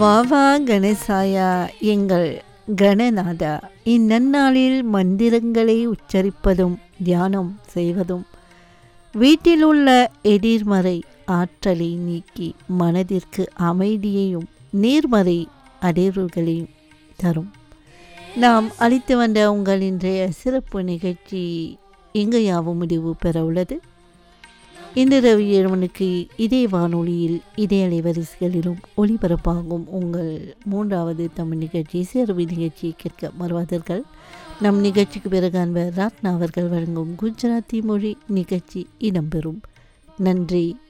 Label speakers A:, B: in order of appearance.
A: வாவா கணேசாயா எங்கள் கணநாதா இந்நன்னாளில் மந்திரங்களை உச்சரிப்பதும் தியானம் செய்வதும் வீட்டிலுள்ள எதிர்மறை ஆற்றலை நீக்கி மனதிற்கு அமைதியையும் நேர்மறை அதிர்வுகளையும் தரும் நாம் அளித்து வந்த உங்கள் இன்றைய சிறப்பு நிகழ்ச்சி எங்கேயாவும் முடிவு பெற உள்ளது இன்று ரவி ஏழு மணிக்கு இதே வானொலியில் இதே அலைவரிசைகளிலும் ஒளிபரப்பாகும் உங்கள் மூன்றாவது தமிழ் நிகழ்ச்சி சேர்வு நிகழ்ச்சியை கேட்க மறுவாதீர்கள் நம் நிகழ்ச்சிக்கு பிறகு அன்பர் ராத்னா அவர்கள் வழங்கும் குஜராத்தி மொழி நிகழ்ச்சி இடம்பெறும் நன்றி